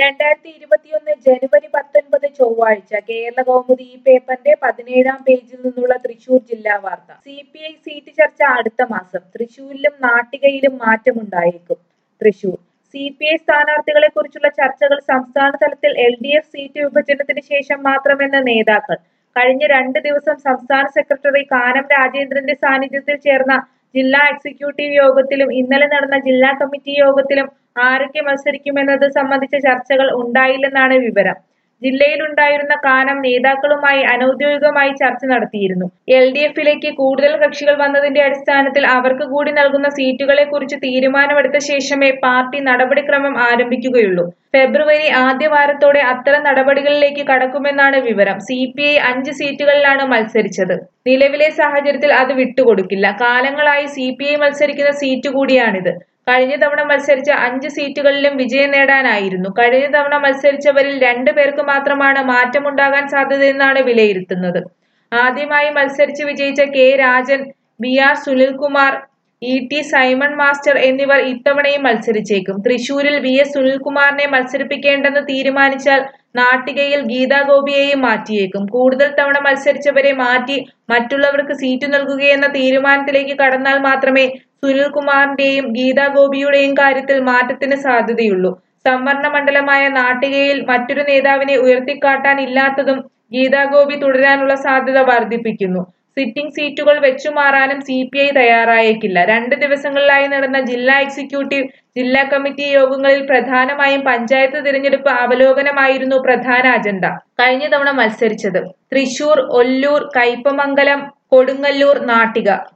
രണ്ടായിരത്തി ഇരുപത്തിയൊന്ന് ജനുവരി പത്തൊൻപത് ചൊവ്വാഴ്ച കേരള കൗമുദി ഈ പേപ്പറിന്റെ പതിനേഴാം പേജിൽ നിന്നുള്ള തൃശൂർ ജില്ലാ വാർത്ത സി പി ഐ സീറ്റ് ചർച്ച അടുത്ത മാസം തൃശൂരിലും നാട്ടികയിലും മാറ്റമുണ്ടായേക്കും തൃശൂർ സി പി ഐ സ്ഥാനാർത്ഥികളെ കുറിച്ചുള്ള ചർച്ചകൾ സംസ്ഥാന തലത്തിൽ എൽ ഡി എഫ് സീറ്റ് വിഭജനത്തിന് ശേഷം മാത്രമെന്ന നേതാക്കൾ കഴിഞ്ഞ രണ്ട് ദിവസം സംസ്ഥാന സെക്രട്ടറി കാനം രാജേന്ദ്രന്റെ സാന്നിധ്യത്തിൽ ചേർന്ന ജില്ലാ എക്സിക്യൂട്ടീവ് യോഗത്തിലും ഇന്നലെ നടന്ന ജില്ലാ കമ്മിറ്റി യോഗത്തിലും ആരൊക്കെ മത്സരിക്കുമെന്നത് സംബന്ധിച്ച ചർച്ചകൾ ഉണ്ടായില്ലെന്നാണ് വിവരം ജില്ലയിലുണ്ടായിരുന്ന കാനം നേതാക്കളുമായി അനൌദ്യോഗികമായി ചർച്ച നടത്തിയിരുന്നു എൽ ഡി എഫിലേക്ക് കൂടുതൽ കക്ഷികൾ വന്നതിന്റെ അടിസ്ഥാനത്തിൽ അവർക്ക് കൂടി നൽകുന്ന സീറ്റുകളെ കുറിച്ച് തീരുമാനമെടുത്ത ശേഷമേ പാർട്ടി നടപടിക്രമം ആരംഭിക്കുകയുള്ളൂ ഫെബ്രുവരി ആദ്യ വാരത്തോടെ അത്തരം നടപടികളിലേക്ക് കടക്കുമെന്നാണ് വിവരം സി പി ഐ അഞ്ച് സീറ്റുകളിലാണ് മത്സരിച്ചത് നിലവിലെ സാഹചര്യത്തിൽ അത് വിട്ടുകൊടുക്കില്ല കാലങ്ങളായി സി പി ഐ മത്സരിക്കുന്ന സീറ്റ് കൂടിയാണിത് കഴിഞ്ഞ തവണ മത്സരിച്ച അഞ്ച് സീറ്റുകളിലും വിജയം നേടാനായിരുന്നു കഴിഞ്ഞ തവണ മത്സരിച്ചവരിൽ രണ്ടു പേർക്ക് മാത്രമാണ് മാറ്റമുണ്ടാകാൻ സാധ്യതയെന്നാണ് വിലയിരുത്തുന്നത് ആദ്യമായി മത്സരിച്ച് വിജയിച്ച K Rajan B R Sunilkumar E T Simon master എന്നിവർ ഇത്തവണയും മത്സരിച്ചേക്കും തൃശൂരിൽ വി എസ് സുനിൽകുമാറിനെ മത്സരിപ്പിക്കേണ്ടെന്ന് തീരുമാനിച്ചാൽ നാട്ടികയിൽ ഗീതാ ഗോപിയെയും മാറ്റിയേക്കും കൂടുതൽ തവണ മത്സരിച്ചവരെ മാറ്റി മറ്റുള്ളവർക്ക് സീറ്റ് നൽകുകയെന്ന തീരുമാനത്തിലേക്ക് കടന്നാൽ മാത്രമേ സുനിൽകുമാറിന്റെയും ഗീതാ ഗോപിയുടെയും കാര്യത്തിൽ മാറ്റത്തിന് സാധ്യതയുള്ളൂ സംവരണ മണ്ഡലമായ നാട്ടികയിൽ മറ്റൊരു നേതാവിനെ ഉയർത്തിക്കാട്ടാൻ ഇല്ലാത്തതും ഗീതാ ഗോപി തുടരാനുള്ള സാധ്യത വർദ്ധിപ്പിക്കുന്നു സിറ്റിംഗ് സീറ്റുകൾ വെച്ചുമാറാനും സി പി ഐ തയ്യാറായേക്കില്ല രണ്ട് ദിവസങ്ങളിലായി നടന്ന ജില്ലാ എക്സിക്യൂട്ടീവ് ജില്ലാ കമ്മിറ്റി യോഗങ്ങളിൽ പ്രധാനമായും പഞ്ചായത്ത് തിരഞ്ഞെടുപ്പ് അവലോകനമായിരുന്നു പ്രധാന അജണ്ട കഴിഞ്ഞ തവണ മത്സരിച്ചത് തൃശൂർ ഒല്ലൂർ കയ്പമംഗലം കൊടുങ്ങല്ലൂർ നാട്ടിക